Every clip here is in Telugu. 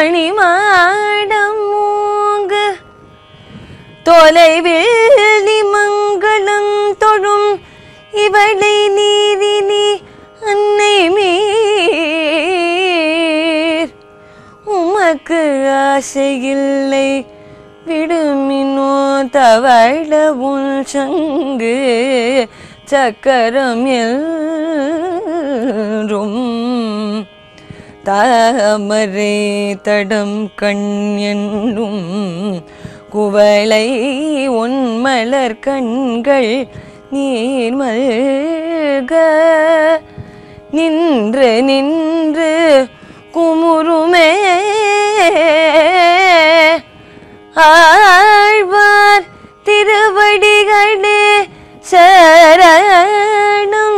மணிமாடமூங்கு தொலைவில் மங்களம் தொழும் இவளை நீரினி அன்னை மீர் உமக்கு ஆசையில்லை விடுமினோ தவழ உன் சங்கு சக்கரம் எல்லும் தாமரை தடம் கண் என்னும் குவளை உன் மலர் கண்கள் நீர்மல்க நின்று நின்று குமுறுமே ஆழ்வார் திருவடிகளே சரணம்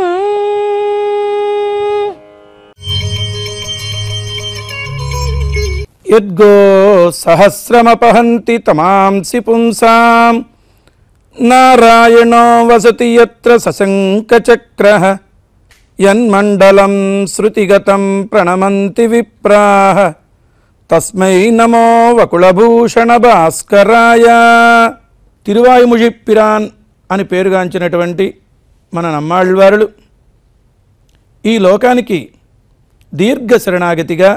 యద్గో సహస్రమపహంతి తమాంసి పుంసాం నారాయణో వసతి యత్ర సశంకచక్ర యన్మండలం శృతిగతం ప్రణమంతి విప్రాహ తస్మై నమో వకుళభూషణ భాస్కరాయ తిరువాయుముజి పిరాన్ అని పేరుగాంచినటువంటి మన నమ్మాళ్ళవారులు ఈ లోకానికి దీర్ఘ శరణాగతిగా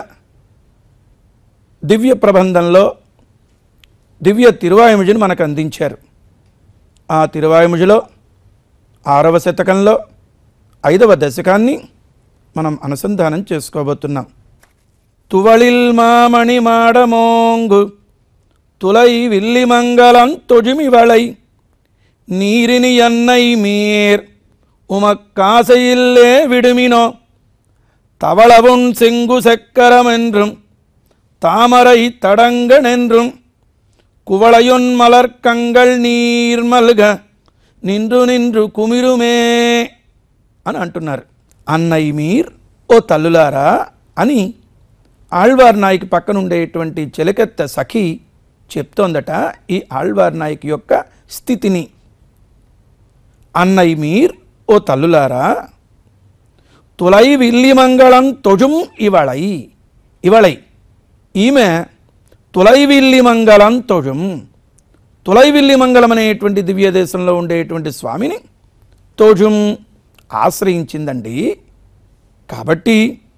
దివ్య ప్రబంధంలో దివ్య తిరువాయుముజిని మనకు అందించారు ఆ తిరువాయుముజిలో ఆరవ శతకంలో ఐదవ దశకాన్ని మనం అనుసంధానం చేసుకోబోతున్నాం తువళిల్ మామణి మాడమోంగు తులై విల్లి మంగళం తొజిమివళై நீரினி என்னை மீர் உமக்காசையில்லே விடுமினோ தவளவுன் செங்கு செக்கரமென்றும் தாமரை தடங்கனென்றும் குவளையொன் மலர்க்கங்கள் நீர் మల్గ నిండ్రు నిండ్రు కుమిరుమే అని అంటున్నారు అన్నయ్య మీర్ ఓ తల్లులారా అని ఆళ్వార్ నాయక్ పక్కన ఉండేటువంటి చెలకెత్త సఖి చెప్తోందట ఈ ఆళ్వార్ నాయక్ యొక్క స్థితిని అన్నయ్య మీర్ ఓ తల్లులారా తులై విల్లి మంగళం తొజుం ఇవళై ఇవళై ఈమె తులైవిల్లి మంగళం తొజుం తులైవిల్లి మంగళం అనేటువంటి దివ్య దేశంలో ఉండేటువంటి స్వామిని తోజుం ఆశ్రయించిందండి కాబట్టి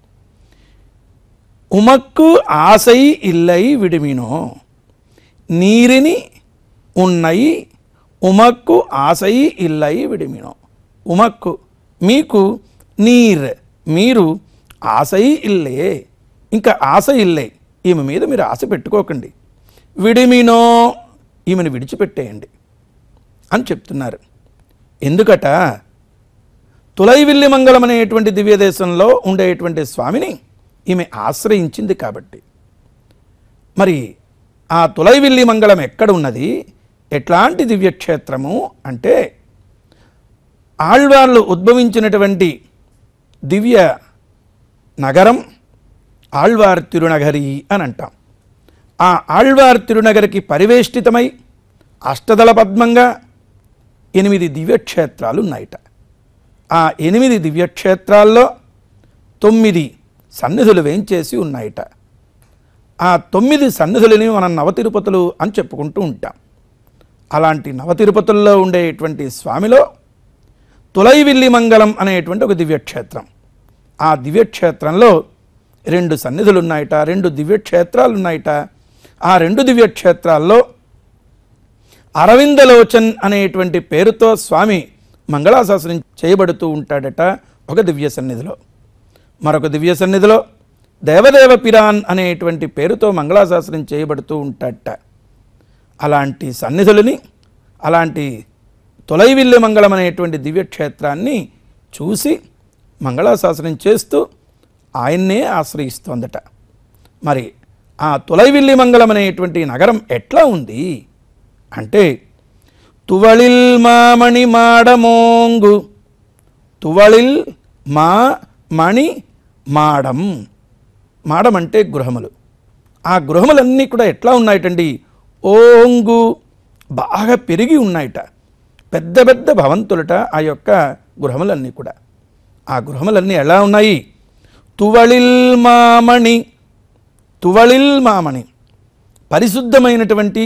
ఉమక్కు ఆశై ఇల్లై విడిమినో నీరిని ఉన్నై ఉమక్కు ఆశై ఇల్లై విడిమినో ఉమక్కు మీకు నీర్ మీరు ఆశై ఇల్లే ఇంకా ఆశ ఇల్లే ఈమె మీద మీరు ఆశ పెట్టుకోకండి విడిమినో ఈమెను విడిచిపెట్టేయండి అని చెప్తున్నారు ఎందుకట తులైవిల్లి మంగళం అనేటువంటి దివ్య దేశంలో ఉండేటువంటి స్వామిని ఈమె ఆశ్రయించింది కాబట్టి మరి ఆ తులైవిల్లి మంగళం ఎక్కడ ఉన్నది ఎట్లాంటి దివ్యక్షేత్రము అంటే ఆళ్వార్లు ఉద్భవించినటువంటి దివ్య నగరం ఆళ్వార్ తిరునగరి అని అంటాం ఆ ఆళ్వార్ తిరునగరికి పరివేష్టితమై అష్టదళ పద్మంగా ఎనిమిది దివ్యక్షేత్రాలు ఉన్నాయట ఆ ఎనిమిది దివ్యక్షేత్రాల్లో తొమ్మిది సన్నిధులు వేంచేసి ఉన్నాయట ఆ తొమ్మిది సన్నిధులని మనం నవతిరుపతులు అని చెప్పుకుంటూ ఉంటాం అలాంటి నవతిరుపతుల్లో ఉండేటువంటి స్వామిలో తులైవిల్లి మంగళం అనేటువంటి ఒక దివ్యక్షేత్రం ఆ దివ్యక్షేత్రంలో రెండు సన్నిధులు ఉన్నాయట రెండు దివ్యక్షేత్రాలు ఉన్నాయట ఆ రెండు దివ్యక్షేత్రాల్లో అరవిందలోచన్ అనేటువంటి పేరుతో స్వామి మంగళాశాసనం చేయబడుతూ ఉంటాడట ఒక దివ్య సన్నిధిలో మరొక దివ్య సన్నిధిలో దేవదేవ పిరాన్ అనేటువంటి పేరుతో మంగళాశాసనం చేయబడుతూ ఉంటాడట అలాంటి సన్నిధులని అలాంటి తొలైవిల్లి మంగళం అనేటువంటి దివ్యక్షేత్రాన్ని చూసి మంగళాశాసనం చేస్తూ ఆయన్నే ఆశ్రయిస్తోందట మరి ఆ తులైవిల్లి మంగళం అనేటువంటి నగరం ఎట్లా ఉంది అంటే తువళిల్ మామణి మాడమోంగు తువళిల్ మా మణి మాడం మాడం అంటే గృహములు ఆ గృహములన్నీ కూడా ఎట్లా ఉన్నాయటండి ఓంగు బాగా పెరిగి ఉన్నాయట పెద్ద పెద్ద భవంతులట ఆ యొక్క గృహములన్నీ కూడా ఆ గృహములన్నీ ఎలా ఉన్నాయి తువళిల్ మామణి తువళిల్ మామణి పరిశుద్ధమైనటువంటి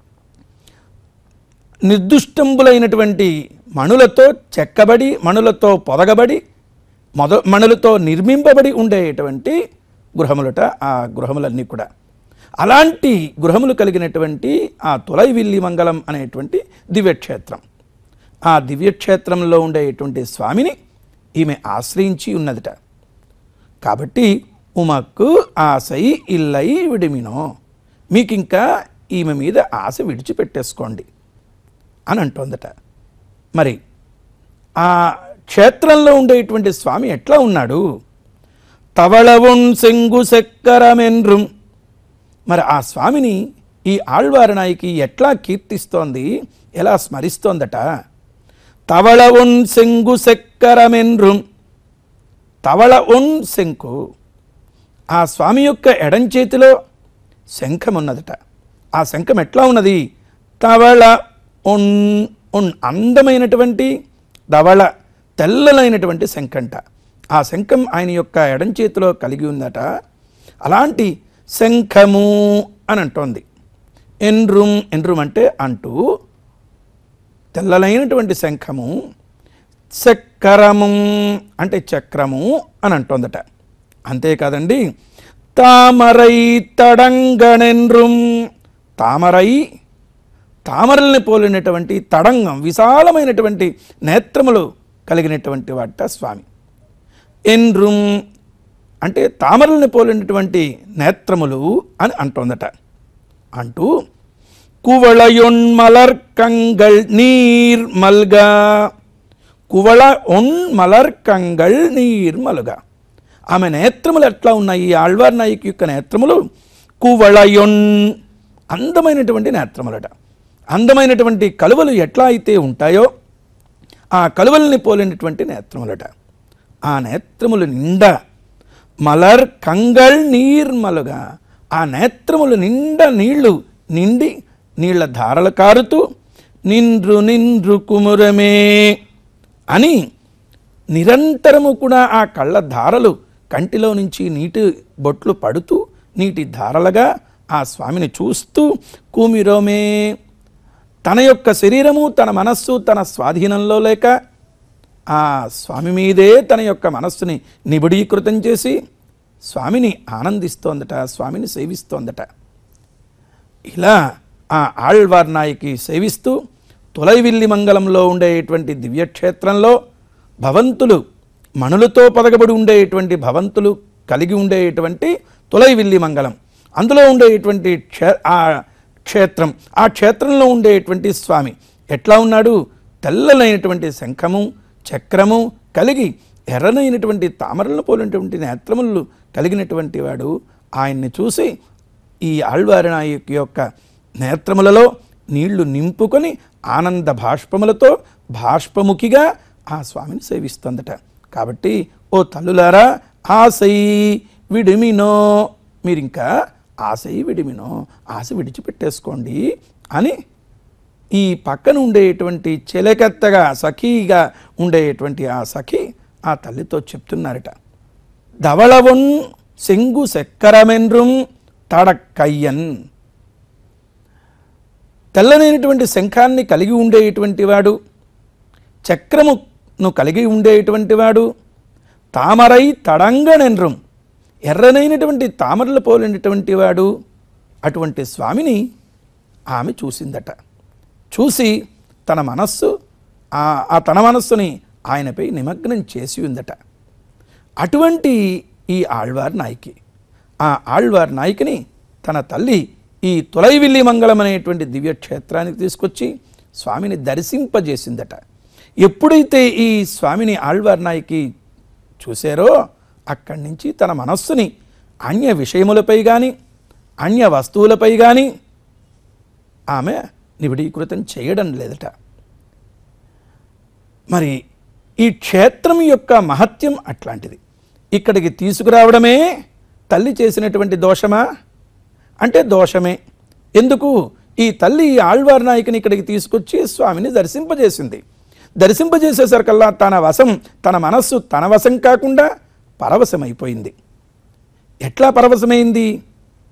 నిర్దుష్టంబులైనటువంటి మణులతో చెక్కబడి మణులతో పొదగబడి మొద మణులతో నిర్మింపబడి ఉండేటువంటి గృహములట ఆ గృహములన్నీ కూడా అలాంటి గృహములు కలిగినటువంటి ఆ తులైవిల్లి మంగళం అనేటువంటి దివ్యక్షేత్రం ఆ దివ్యక్షేత్రంలో ఉండేటువంటి స్వామిని ఈమె ఆశ్రయించి ఉన్నదట కాబట్టి ఉమక్కు ఆశై ఇల్లై విడిమినో మీకు ఇంకా ఈమె మీద ఆశ విడిచిపెట్టేసుకోండి అని అంటోందట మరి ఆ క్షేత్రంలో ఉండేటువంటి స్వామి ఎట్లా ఉన్నాడు తవళవున్ సెంగు సెక్కరమెన్రుం మరి ఆ స్వామిని ఈ ఆళ్వారనాయికి ఎట్లా కీర్తిస్తోంది ఎలా స్మరిస్తోందట తవళ ఉన్ సెంగు సెక్కరమెన్రుం తవళ ఉన్ శంకు ఆ స్వామి యొక్క ఎడం చేతిలో శంఖం ఉన్నదట ఆ శంఖం ఎట్లా ఉన్నది తవళ ఉన్ ఉన్ అందమైనటువంటి ధవళ తెల్లలైనటువంటి శంఖంట ఆ శంఖం ఆయన యొక్క ఎడం చేతిలో కలిగి ఉందట అలాంటి శంఖము అని అంటోంది ఎన్రుం ఎన్రుం అంటే అంటూ తెల్లలైనటువంటి శంఖము చక్రము అంటే చక్రము అని అంటోందట అంతేకాదండి తామరై తడంగణెన్రుం తామరై తామరల్ని పోలినటువంటి తడంగం విశాలమైనటువంటి నేత్రములు కలిగినటువంటి వాట స్వామి ఎన్రుం అంటే తామరల్ని పోలినటువంటి నేత్రములు అని అంటోందట అంటూ కువళయొన్ మలర్ కంగళ్ నీర్ మల్గా కువళ ఒన్ మలర్ కంగళ్ నీర్ మలుగా ఆమె నేత్రములు ఎట్లా ఉన్నాయి ఈ ఆళ్వార్ నాయకి యొక్క నేత్రములు కువళయొన్ అందమైనటువంటి నేత్రములట అందమైనటువంటి కలువలు ఎట్లా అయితే ఉంటాయో ఆ కలువల్ని పోలినటువంటి నేత్రములట ఆ నేత్రములు నిండా మలర్ కంగళ్ నీర్మలుగా ఆ నేత్రములు నిండా నీళ్లు నిండి నీళ్ల ధారలు కారుతూ నిండ్రు నిండ్రు కుమురమే అని నిరంతరము కూడా ఆ కళ్ళ ధారలు కంటిలో నుంచి నీటి బొట్లు పడుతూ నీటి ధారలుగా ఆ స్వామిని చూస్తూ కూమిరోమే తన యొక్క శరీరము తన మనస్సు తన స్వాధీనంలో లేక ఆ స్వామి మీదే తన యొక్క మనస్సుని నిబిడీకృతం చేసి స్వామిని ఆనందిస్తోందట స్వామిని సేవిస్తోందట ఇలా ఆ ఆళ్వార్ నాయకి సేవిస్తూ తులైవిల్లి మంగళంలో ఉండేటువంటి దివ్యక్షేత్రంలో భవంతులు మణులతో పదగబడి ఉండేటువంటి భవంతులు కలిగి ఉండేటువంటి తులైవిల్లి మంగళం అందులో ఉండేటువంటి క్షే ఆ క్షేత్రం ఆ క్షేత్రంలో ఉండేటువంటి స్వామి ఎట్లా ఉన్నాడు తెల్లనైనటువంటి శంఖము చక్రము కలిగి ఎర్రనైనటువంటి తామరలను పోలినటువంటి నేత్రములు కలిగినటువంటి వాడు ఆయన్ని చూసి ఈ ఆళ్వారి నాయకు యొక్క నేత్రములలో నీళ్లు నింపుకొని ఆనంద భాష్పములతో భాష్పముఖిగా ఆ స్వామిని సేవిస్తుందట కాబట్టి ఓ తల్లులారా ఆశై విడిమినో మీరింకా ఆశై విడిమినో ఆశ విడిచిపెట్టేసుకోండి అని ఈ పక్కన ఉండేటువంటి చెలకెత్తగా సఖీగా ఉండేటువంటి ఆ సఖి ఆ తల్లితో చెప్తున్నారట ధవళవొన్ సెంగు సెక్కరమెన్రుం తడక్కయ్యన్ తెల్లనైనటువంటి శంఖాన్ని కలిగి ఉండేటువంటి వాడు చక్రమును కలిగి ఉండేటువంటి వాడు తామరై తడంగనెన్రుం ఎర్రనైనటువంటి తామరలు పోలినటువంటి వాడు అటువంటి స్వామిని ఆమె చూసిందట చూసి తన మనస్సు ఆ ఆ తన మనస్సుని ఆయనపై నిమగ్నం చేసి ఉందట అటువంటి ఈ ఆళ్వార్ నాయకి ఆ ఆళ్వార్ నాయకిని తన తల్లి ఈ తులైవిల్లి మంగళం అనేటువంటి దివ్యక్షేత్రానికి తీసుకొచ్చి స్వామిని దర్శింపజేసిందట ఎప్పుడైతే ఈ స్వామిని ఆళ్వార్ నాయకి చూశారో అక్కడి నుంచి తన మనస్సుని అన్య విషయములపై కానీ అన్య వస్తువులపై కానీ ఆమె నిబిడీకృతం చేయడం లేదట మరి ఈ క్షేత్రం యొక్క మహత్యం అట్లాంటిది ఇక్కడికి తీసుకురావడమే తల్లి చేసినటువంటి దోషమా అంటే దోషమే ఎందుకు ఈ తల్లి ఈ ఆళ్వార్ నాయకుని ఇక్కడికి తీసుకొచ్చి స్వామిని దర్శింపజేసింది దర్శింపజేసేసరికల్లా తన వశం తన మనస్సు తన వశం కాకుండా పరవశమైపోయింది ఎట్లా పరవశమైంది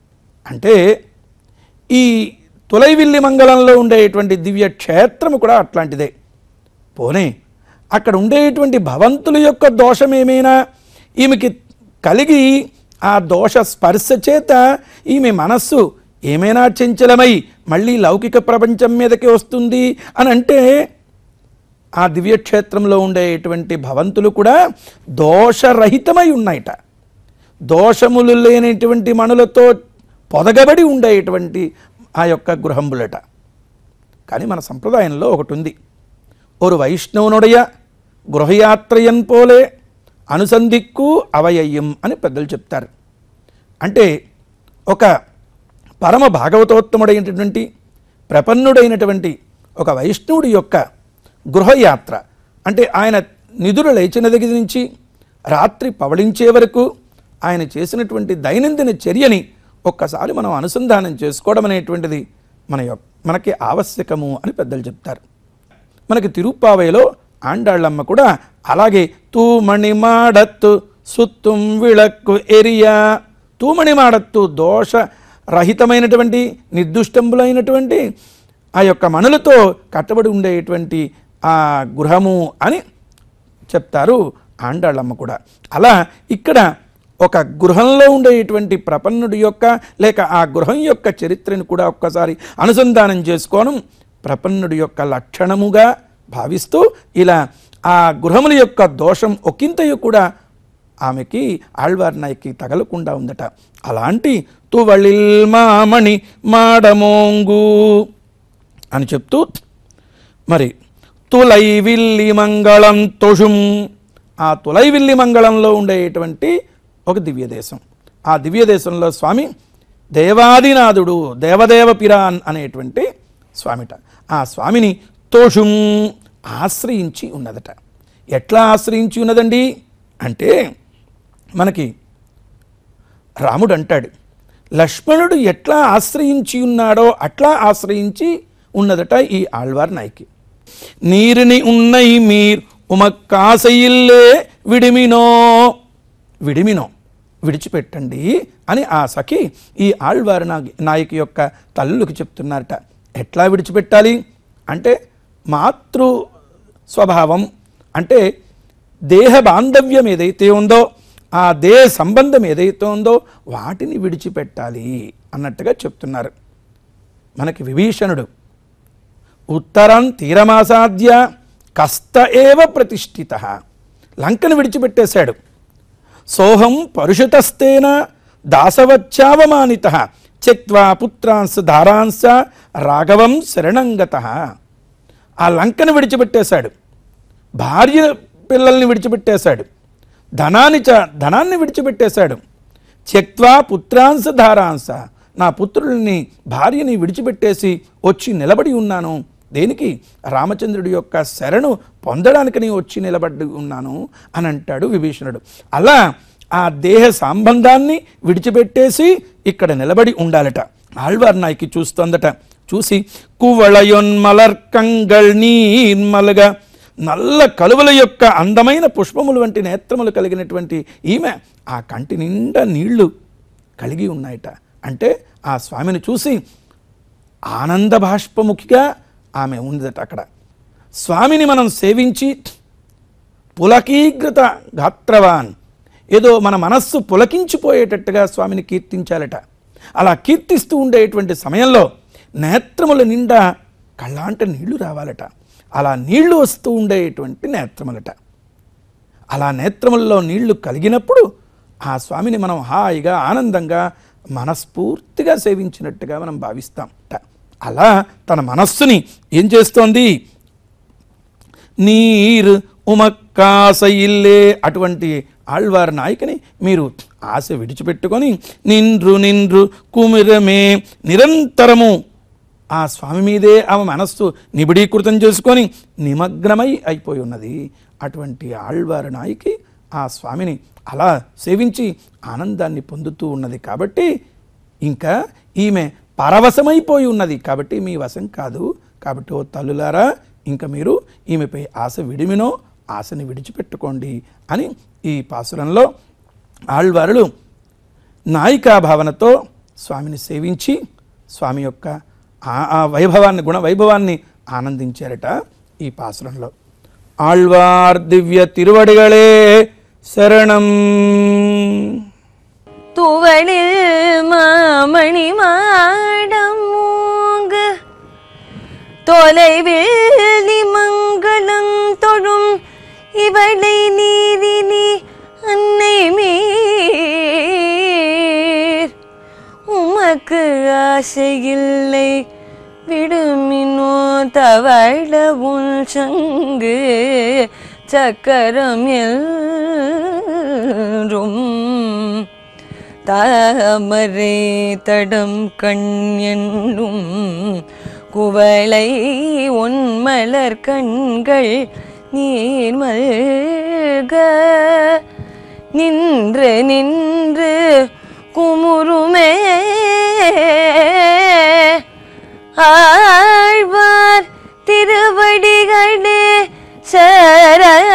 అంటే ఈ తులైవిల్లి మంగళంలో ఉండేటువంటి దివ్య క్షేత్రము కూడా అట్లాంటిదే పోనీ అక్కడ ఉండేటువంటి భవంతుల యొక్క దోషం ఏమైనా ఈమెకి కలిగి ఆ దోష స్పర్శ చేత ఈమె మనస్సు ఏమైనా చంచలమై మళ్ళీ లౌకిక ప్రపంచం మీదకి వస్తుంది అని అంటే ఆ దివ్యక్షేత్రంలో ఉండేటువంటి భవంతులు కూడా దోషరహితమై ఉన్నాయట దోషములు లేనటువంటి మణులతో పొదగబడి ఉండేటువంటి ఆ యొక్క గృహంబులట కానీ మన సంప్రదాయంలో ఒకటి ఉంది ஒரு వైష్ణవునుడయ గృహయాత్రయన్ పోలే అనుసంధిక్కు అవయయ్యం అని పెద్దలు చెప్తారు అంటే ఒక పరమ భాగవతోత్తముడైనటువంటి ప్రపన్నుడైనటువంటి ఒక వైష్ణవుడి యొక్క గృహయాత్ర అంటే ఆయన నిధులు లేచిన దగ్గర నుంచి రాత్రి పవళించే వరకు ఆయన చేసినటువంటి దైనందిన చర్యని ఒక్కసారి మనం అనుసంధానం చేసుకోవడం అనేటువంటిది మన యొక్క మనకి ఆవశ్యకము అని పెద్దలు చెప్తారు మనకి తిరుప్పావైలో ఆండాళ్ళమ్మ కూడా అలాగే తూమణి మాడత్తు సుత్తుం విళక్కు ఎరియా తూమణి మాడత్తు దోష రహితమైనటువంటి నిర్దుష్టంబులైనటువంటి ఆ యొక్క మణులతో కట్టబడి ఉండేటువంటి ఆ గృహము అని చెప్తారు ఆండాళ్ళమ్మ కూడా అలా ఇక్కడ ఒక గృహంలో ఉండేటువంటి ప్రపన్నుడి యొక్క లేక ఆ గృహం యొక్క చరిత్రను కూడా ఒక్కసారి అనుసంధానం చేసుకోవడం ప్రపన్నుడి యొక్క లక్షణముగా భావిస్తూ ఇలా ఆ గృహముల యొక్క దోషం ఒకంతయు కూడా ఆమెకి ఆళ్వార్ నాయకి తగలకుండా ఉందట అలాంటి తువళిల్ మామణి మాడమోంగు అని చెప్తూ మరి తులైవిల్లి మంగళం తొషుం ఆ తులైవిల్లి మంగళంలో ఉండేటువంటి ఒక దివ్య దేశం ఆ దివ్య దేశంలో స్వామి దేవాదినాథుడు దేవదేవ పిరాన్ అనేటువంటి స్వామిట ఆ స్వామిని తోషుం ఆశ్రయించి ఉన్నదట ఎట్లా ఆశ్రయించి ఉన్నదండి అంటే మనకి రాముడు అంటాడు లక్ష్మణుడు ఎట్లా ఆశ్రయించి ఉన్నాడో అట్లా ఆశ్రయించి ఉన్నదట ఈ ఆళ్వార్ నాయకి నీరుని ఉన్నై మీర్ ఉమక్కాసయిల్లే విడిమినో విడిమినో విడిచిపెట్టండి అని ఆ సఖి ఈ ఆళ్వారి నా నాయకి యొక్క తల్లులకు చెప్తున్నారట ఎట్లా విడిచిపెట్టాలి అంటే మాతృ స్వభావం అంటే దేహ బాంధవ్యం ఏదైతే ఉందో ఆ దేహ సంబంధం ఏదైతే ఉందో వాటిని విడిచిపెట్టాలి అన్నట్టుగా చెప్తున్నారు మనకి విభీషణుడు ఉత్తరం తీరమాసాద్య కస్త ఏవ ప్రతిష్ఠిత లంకను విడిచిపెట్టేశాడు సోహం పరుషతస్తేన దాసవచ్చావమానిత త్యక్వా పుత్రాంశ ధారాంశ రాఘవం శరణంగత ఆ లంకను విడిచిపెట్టేశాడు భార్య పిల్లల్ని విడిచిపెట్టేశాడు ధనాన్ని చ ధనాన్ని విడిచిపెట్టేశాడు త్యక్వా పుత్రాంశ ధారాంశ నా పుత్రుల్ని భార్యని విడిచిపెట్టేసి వచ్చి నిలబడి ఉన్నాను దేనికి రామచంద్రుడి యొక్క శరణు పొందడానికని వచ్చి నిలబడి ఉన్నాను అని అంటాడు విభీషణుడు అలా ఆ దేహ సంబంధాన్ని విడిచిపెట్టేసి ఇక్కడ నిలబడి ఉండాలట ఆళ్వార్ నాయకి చూస్తోందట చూసి కువళయొన్మలర్కంగళ్ నీర్మలుగా నల్ల కలువల యొక్క అందమైన పుష్పములు వంటి నేత్రములు కలిగినటువంటి ఈమె ఆ కంటి నిండా నీళ్లు కలిగి ఉన్నాయట అంటే ఆ స్వామిని చూసి ఆనంద బాష్పముఖిగా ఆమె ఉందట అక్కడ స్వామిని మనం సేవించి పులకీకృత గాత్రవాన్ ఏదో మన మనస్సు పులకించిపోయేటట్టుగా స్వామిని కీర్తించాలట అలా కీర్తిస్తూ ఉండేటువంటి సమయంలో నేత్రముల నిండా కళ్ళాంట నీళ్లు రావాలట అలా నీళ్లు వస్తూ ఉండేటువంటి నేత్రములట అలా నేత్రములలో నీళ్లు కలిగినప్పుడు ఆ స్వామిని మనం హాయిగా ఆనందంగా మనస్ఫూర్తిగా సేవించినట్టుగా మనం భావిస్తాం అలా తన మనస్సుని ఏం చేస్తోంది నీరు ఉమక్కాస ఇల్లే అటువంటి ఆళ్వార్ నాయకుని మీరు ఆశ విడిచిపెట్టుకొని నిండ్రు నిండ్రు కుమిరమే నిరంతరము ఆ స్వామి మీదే ఆమె మనస్సు నిబిడీకృతం చేసుకొని నిమగ్నమై అయిపోయి ఉన్నది అటువంటి ఆళ్వారు నాయకి ఆ స్వామిని అలా సేవించి ఆనందాన్ని పొందుతూ ఉన్నది కాబట్టి ఇంకా ఈమె పరవశమైపోయి ఉన్నది కాబట్టి మీ వశం కాదు కాబట్టి ఓ తల్లులారా ఇంకా మీరు ఈమెపై ఆశ విడిమినో ఆశని విడిచిపెట్టుకోండి అని ఈ పాసురంలో ఆళ్వారులు నాయికా భావనతో స్వామిని సేవించి స్వామి యొక్క ఆ ఆ వైభవాన్ని గుణ వైభవాన్ని ఆనందించారట ఈ పాసురంలో ఆళ్వార్ దివ్య తిరువడిగళే శరణం துவளில் மாமணி மாடமூங்கு தொலைவில் மங்களம் தொழும் இவளை நீரினி அன்னை மீர் உமக்கு ஆசையில்லை விடுமினோ தவழ உன் சங்கு சக்கரம் என்றும் தாமரை தடம் கண் என்னும் குவளை ஒன்மலர் கண்கள் நீர்மல்க நின்று நின்று குமுறுமே ஆழ்வார் திருவடிகளே சரணம்